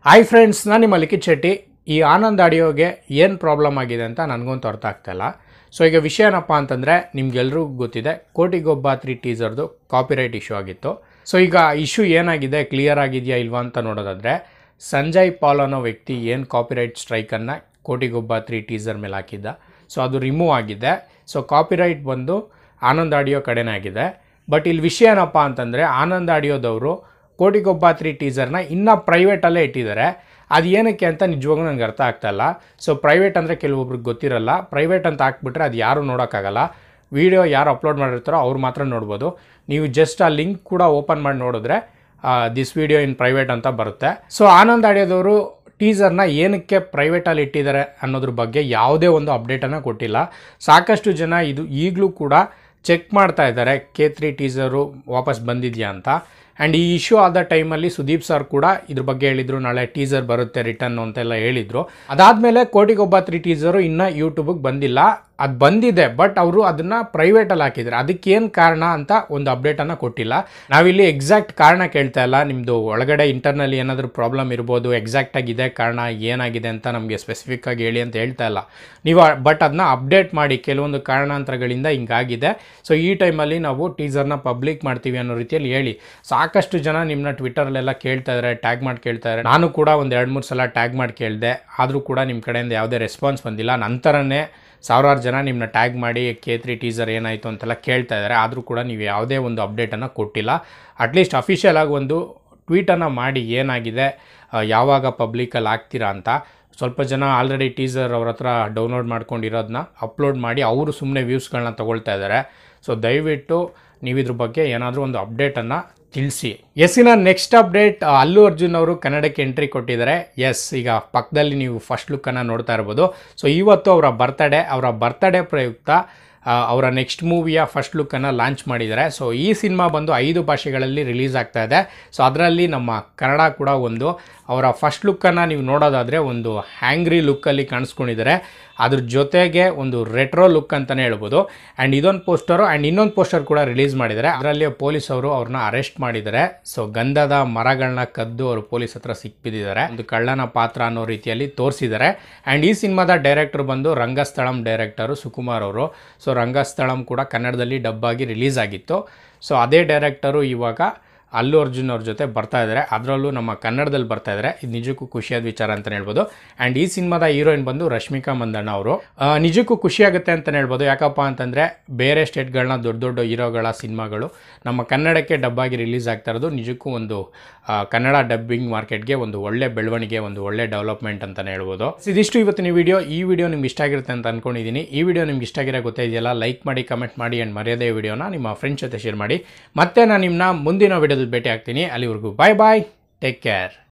hi friends ನಾನು ನಿಮ್ಮ ಲಿಖಿತ್ ಶೆಟ್ಟಿ ಈ ಆನಂದ್ ಆಡಿಯೋಗೆ ಏನು ಪ್ರಾಬ್ಲಮ್ ಆಗಿದೆ ಅಂತ ನನಗಂತೂ ಅರ್ಥ ಆಗ್ತಾಯಿಲ್ಲ ಸೊ ಈಗ ವಿಷಯ ಏನಪ್ಪ ಅಂತಂದರೆ ನಿಮ್ಗೆಲ್ರಿಗೂ ಗೊತ್ತಿದೆ ಕೋಟಿಗೊಬ್ಬ ತ್ರೀ ಟೀಸರ್ದು ಕಾಪಿರೈಟ್ ಇಶ್ಯೂ ಆಗಿತ್ತು ಸೊ ಈಗ ಇಶ್ಯೂ ಏನಾಗಿದೆ ಕ್ಲಿಯರ್ ಆಗಿದೆಯಾ ಇಲ್ವಾ ಅಂತ ನೋಡೋದಾದರೆ ಸಂಜಯ್ ಪಾಲ್ ಅನ್ನೋ ವ್ಯಕ್ತಿ ಏನು ಕಾಪಿರೈಟ್ ಸ್ಟ್ರೈಕನ್ನು ಕೋಟಿಗೊಬ್ಬ ತ್ರೀ ಟೀಸರ್ ಮೇಲೆ ಹಾಕಿದ್ದ ಸೊ ಅದು ರಿಮೂವ್ ಆಗಿದೆ ಸೊ ಕಾಪಿರೈಟ್ ಬಂದು ಆನಂದ್ ಆಡಿಯೋ ಕಡೆನೇ ಆಗಿದೆ ಬಟ್ ಇಲ್ಲಿ ವಿಷಯ ಏನಪ್ಪ ಅಂತಂದರೆ ಆನಂದ್ ಆಡಿಯೋದವರು ಕೋಟಿಗೊಬ್ಬ ತ್ರೀ ಟೀಸರ್ನ ಇನ್ನೂ ಪ್ರೈವೇಟಲ್ಲೇ ಇಟ್ಟಿದ್ದಾರೆ ಅದು ಏನಕ್ಕೆ ಅಂತ ನಿಜವಾಗ್ಲೂ ನನಗೆ ಅರ್ಥ ಆಗ್ತಾಯಿಲ್ಲ ಸೊ ಪ್ರೈವೇಟ್ ಅಂದರೆ ಕೆಲವೊಬ್ರಿಗೆ ಗೊತ್ತಿರಲ್ಲ ಪ್ರೈವೇಟ್ ಅಂತ ಹಾಕ್ಬಿಟ್ರೆ ಅದು ಯಾರೂ ನೋಡೋಕ್ಕಾಗಲ್ಲ ವಿಡಿಯೋ ಯಾರು ಅಪ್ಲೋಡ್ ಮಾಡಿರ್ತಾರೋ ಅವ್ರು ಮಾತ್ರ ನೋಡ್ಬೋದು ನೀವು ಜಸ್ಟ್ ಆ ಲಿಂಕ್ ಕೂಡ ಓಪನ್ ಮಾಡಿ ನೋಡಿದ್ರೆ ದಿಸ್ ವಿಡಿಯೋ ಇನ್ ಪ್ರೈವೇಟ್ ಅಂತ ಬರುತ್ತೆ ಸೊ ಆನಂದ್ ಆಡಿಯೋದವರು ಟೀಸರ್ನ ಏನಕ್ಕೆ ಪ್ರೈವೇಟಲ್ಲಿ ಇಟ್ಟಿದ್ದಾರೆ ಅನ್ನೋದ್ರ ಬಗ್ಗೆ ಯಾವುದೇ ಒಂದು ಅಪ್ಡೇಟನ್ನು ಕೊಟ್ಟಿಲ್ಲ ಸಾಕಷ್ಟು ಜನ ಇದು ಈಗಲೂ ಕೂಡ ಚೆಕ್ ಮಾಡ್ತಾ ಇದ್ದಾರೆ ಕೆ ತ್ರೀ ಟೀಸರು ವಾಪಸ್ ಬಂದಿದೆಯಾ ಅಂತ ಆ್ಯಂಡ್ ಈ ಇಶ್ಯೂ ಆದ ಟೈಮಲ್ಲಿ ಸುದೀಪ್ ಸರ್ ಕೂಡ ಇದ್ರ ಬಗ್ಗೆ ಹೇಳಿದರು ನಾಳೆ ಟೀಸರ್ ಬರುತ್ತೆ ರಿಟರ್ನ್ ಅಂತೆಲ್ಲ ಹೇಳಿದರು ಅದಾದಮೇಲೆ ಕೋಟಿಗೊಬ್ಬ ತ್ರೀ ಟೀಸರು ಇನ್ನೂ ಯೂಟ್ಯೂಬಿಗೆ ಬಂದಿಲ್ಲ ಅದು ಬಂದಿದೆ ಬಟ್ ಅವರು ಅದನ್ನು ಪ್ರೈವೇಟಲ್ಲಿ ಹಾಕಿದ್ದಾರೆ ಅದಕ್ಕೇನು ಕಾರಣ ಅಂತ ಒಂದು ಅಪ್ಡೇಟನ್ನು ಕೊಟ್ಟಿಲ್ಲ ನಾವಿಲ್ಲಿ ಎಕ್ಸಾಕ್ಟ್ ಕಾರಣ ಕೇಳ್ತಾ ಇಲ್ಲ ನಿಮ್ಮದು ಒಳಗಡೆ ಇಂಟರ್ನಲ್ಲಿ ಏನಾದರೂ ಪ್ರಾಬ್ಲಮ್ ಇರ್ಬೋದು ಎಕ್ಸಾಕ್ಟಾಗಿ ಇದೆ ಕಾರಣ ಏನಾಗಿದೆ ಅಂತ ನಮಗೆ ಸ್ಪೆಸಿಫಿಕ್ಕಾಗಿ ಹೇಳಿ ಅಂತ ಹೇಳ್ತಾ ಇಲ್ಲ ನೀವು ಬಟ್ ಅದನ್ನ ಅಪ್ಡೇಟ್ ಮಾಡಿ ಕೆಲವೊಂದು ಕಾರಣಾಂತರಗಳಿಂದ ಹಿಂಗಾಗಿದೆ ಸೊ ಈ ಟೈಮಲ್ಲಿ ನಾವು ಟೀಸರ್ನ ಪಬ್ಲಿಕ್ ಮಾಡ್ತೀವಿ ಅನ್ನೋ ರೀತಿಯಲ್ಲಿ ಹೇಳಿ ಸಾಕಷ್ಟು ಜನ ನಿಮ್ಮನ್ನ ಟ್ವಿಟ್ಟರಲ್ಲೆಲ್ಲ ಕೇಳ್ತಾ ಇದ್ದಾರೆ ಟ್ಯಾಗ್ ಮಾಡಿ ಕೇಳ್ತಾ ಇದ್ದಾರೆ ನಾನು ಕೂಡ ಒಂದು ಎರಡು ಮೂರು ಸಲ ಟ್ಯಾಗ್ ಮಾಡಿ ಕೇಳಿದೆ ಆದರೂ ಕೂಡ ನಿಮ್ಮ ಕಡೆಯಿಂದ ಯಾವುದೇ ರೆಸ್ಪಾನ್ಸ್ ಬಂದಿಲ್ಲ ನಂತರನೇ ಸಾವಿರಾರು ಜನ ನಿಮ್ಮನ್ನ ಟ್ಯಾಗ್ ಮಾಡಿ ಕೆ ತ್ರೀ ಟೀಸರ್ ಏನಾಯಿತು ಅಂತೆಲ್ಲ ಕೇಳ್ತಾ ಇದ್ದಾರೆ ಆದರೂ ಕೂಡ ನೀವು ಯಾವುದೇ ಒಂದು ಅಪ್ಡೇಟನ್ನು ಕೊಟ್ಟಿಲ್ಲ ಅಟ್ಲೀಸ್ಟ್ ಅಫಿಷಿಯಲ್ ಆಗಿ ಒಂದು ಟ್ವೀಟನ್ನು ಮಾಡಿ ಏನಾಗಿದೆ ಆ, ಯಾವಾಗ ಪಬ್ಲಿಕಲ್ಲಿ ಹಾಕ್ತೀರಾ ಅಂತ ಸ್ವಲ್ಪ ಜನ ಆಲ್ರೆಡಿ ಟೀಸರ್ ಅವ್ರ ಹತ್ರ ಡೌನ್ಲೋಡ್ ಮಾಡ್ಕೊಂಡಿರೋದನ್ನ ಅಪ್ಲೋಡ್ ಮಾಡಿ ಅವರು ಸುಮ್ಮನೆ ವ್ಯೂಸ್ಗಳನ್ನ ತೊಗೊಳ್ತಾ ಇದ್ದಾರೆ ಸೊ ದಯವಿಟ್ಟು ನೀವು ಇದ್ರ ಬಗ್ಗೆ ಏನಾದರೂ ಒಂದು ಅಪ್ಡೇಟನ್ನು ತಿಳಿಸಿ ಎಸ್ ಇನ್ನ ನೆಕ್ಸ್ಟ್ ಅಪ್ಡೇಟ್ ಅಲ್ಲು ಅರ್ಜುನ್ ಅವರು ಕನ್ನಡಕ್ಕೆ ಎಂಟ್ರಿ ಕೊಟ್ಟಿದ್ದಾರೆ ಎಸ್ ಈಗ ಪಕ್ಕದಲ್ಲಿ ನೀವು ಫಸ್ಟ್ ಲುಕ್ಕನ್ನು ನೋಡ್ತಾ ಇರ್ಬೋದು ಸೊ ಇವತ್ತು ಅವರ ಬರ್ತಡೇ ಅವರ ಬರ್ತಡೇ ಪ್ರಯುಕ್ತ ಆ, ಅವರ ನೆಕ್ಸ್ಟ್ ಮೂವಿಯ ಫಸ್ಟ್ ಲುಕ್ಕನ್ನು ಲಾಂಚ್ ಮಾಡಿದ್ದಾರೆ ಸೊ ಈ ಸಿನಿಮಾ ಬಂದು ಐದು ಭಾಷೆಗಳಲ್ಲಿ ರಿಲೀಸ್ ಆಗ್ತಾ ಇದೆ ಸೊ ಅದರಲ್ಲಿ ನಮ್ಮ ಕನ್ನಡ ಕೂಡ ಒಂದು ಅವರ ಫಸ್ಟ್ ಲುಕ್ಕನ್ನು ನೀವು ನೋಡೋದಾದರೆ ಒಂದು ಹ್ಯಾಂಗ್ರಿ ಲುಕ್ಕಲ್ಲಿ ಕಾಣಿಸ್ಕೊಂಡಿದ್ದಾರೆ ಅದ್ರ ಜೊತೆಗೆ ಒಂದು ರೆಟ್ರೋ ಲುಕ್ ಅಂತಲೇ ಹೇಳ್ಬೋದು ಆ್ಯಂಡ್ ಇದೊಂದು ಪೋಸ್ಟರು ಆ್ಯಂಡ್ ಇನ್ನೊಂದು ಪೋಸ್ಟರ್ ಕೂಡ ರಿಲೀಸ್ ಮಾಡಿದ್ದಾರೆ ಅದರಲ್ಲಿ ಪೊಲೀಸ್ ಅವರು ಅವ್ರನ್ನ ಅರೆಸ್ಟ್ ಮಾಡಿದ್ದಾರೆ ಸೊ ಗಂಧದ ಮರಗಳನ್ನ ಕದ್ದು ಅವರು ಪೊಲೀಸ್ ಹತ್ರ ಸಿಕ್ಬಿದ್ದಿದ್ದಾರೆ ಒಂದು ಕಳ್ಳನ ಪಾತ್ರ ಅನ್ನೋ ರೀತಿಯಲ್ಲಿ ತೋರಿಸಿದ್ದಾರೆ ಆ್ಯಂಡ್ ಈ ಸಿನಿಮಾದ ಡೈರೆಕ್ಟರ್ ಬಂದು ರಂಗಸ್ಥಳಂ ಡೈರೆಕ್ಟರು ಸುಕುಮಾರ್ ಅವರು ಸೊ ರಂಗಸ್ಥಳಂ ಕೂಡ ಕನ್ನಡದಲ್ಲಿ ಡಬ್ ಆಗಿ ರಿಲೀಸ್ ಆಗಿತ್ತು ಸೊ ಅದೇ ಡೈರೆಕ್ಟರು ಇವಾಗ ಅಲ್ಲು ಅರ್ಜುನ್ ಅವ್ರ ಜೊತೆ ಬರ್ತಾ ಇದ್ದಾರೆ ಅದರಲ್ಲೂ ನಮ್ಮ ಕನ್ನಡದಲ್ಲಿ ಬರ್ತಾ ಇದ್ದಾರೆ ಇದು ನಿಜಕ್ಕೂ ಖುಷಿಯಾದ ವಿಚಾರ ಅಂತಲೇ ಹೇಳ್ಬೋದು ಆ್ಯಂಡ್ ಈ ಸಿನಿಮಾದ ಹೀರೋಯಿನ್ ಬಂದು ರಶ್ಮಿಕಾ ಮಂದಣ್ಣ ಅವರು ಆ, ನಿಜಕ್ಕೂ ಖುಷಿಯಾಗುತ್ತೆ ಅಂತಲೇ ಹೇಳ್ಬೋದು ಯಾಕಪ್ಪ ಅಂತಂದರೆ ಬೇರೆ ಸ್ಟೇಟ್ಗಳನ್ನ ದೊಡ್ಡ ದೊಡ್ಡ ಹೀರೋಗಳ ಸಿನಿಮಾಗಳು ನಮ್ಮ ಕನ್ನಡಕ್ಕೆ ಡಬ್ಬಾಗಿ ರಿಲೀಸ್ ಆಗ್ತಾ ಇರೋದು ನಿಜಕ್ಕೂ ಒಂದು ಆ, ಕನ್ನಡ ಡಬ್ಬಿಂಗ್ ಮಾರ್ಕೆಟ್ಗೆ ಒಂದು ಒಳ್ಳೆ ಬೆಳವಣಿಗೆ ಒಂದು ಒಳ್ಳೆ ಡೆವಲಪ್ಮೆಂಟ್ ಅಂತಲೇ ಹೇಳ್ಬೋದು ಇದಿಷ್ಟು ಇವತ್ತಿನ ವಿಡಿಯೋ ಈ ವಿಡಿಯೋ ನಿಮ್ಗೆ ಇಷ್ಟ ಆಗಿರುತ್ತೆ ಅಂತ ಅನ್ಕೊಂಡಿದ್ದೀನಿ ಈ ವಿಡಿಯೋ ನಿಮ್ಗೆ ಇಷ್ಟ ಆಗಿರೋ ಗೊತ್ತೇ ಇದೆಯಲ್ಲ ಲೈಕ್ ಮಾಡಿ ಕಮೆಂಟ್ ಮಾಡಿ ಆ್ಯಂಡ್ ಮರ್ಯಾದೆ ವಿಡಿಯೋನ ನಿಮ್ಮ ಫ್ರೆಂಡ್ಸ್ ಜೊತೆ ಶೇರ್ ಮಾಡಿ ಮತ್ತೆ ನಾನು ನಿಮ್ಮನ್ನ ಮುಂದಿನ ವಿಡಿಯೋದಲ್ಲಿ ಭೇಟಿ ಆಗ್ತೀನಿ ಅಲ್ಲಿವರೆಗೂ ಬಾಯ್ ಬಾಯ್ ಟೇಕ್ ಕೇರ್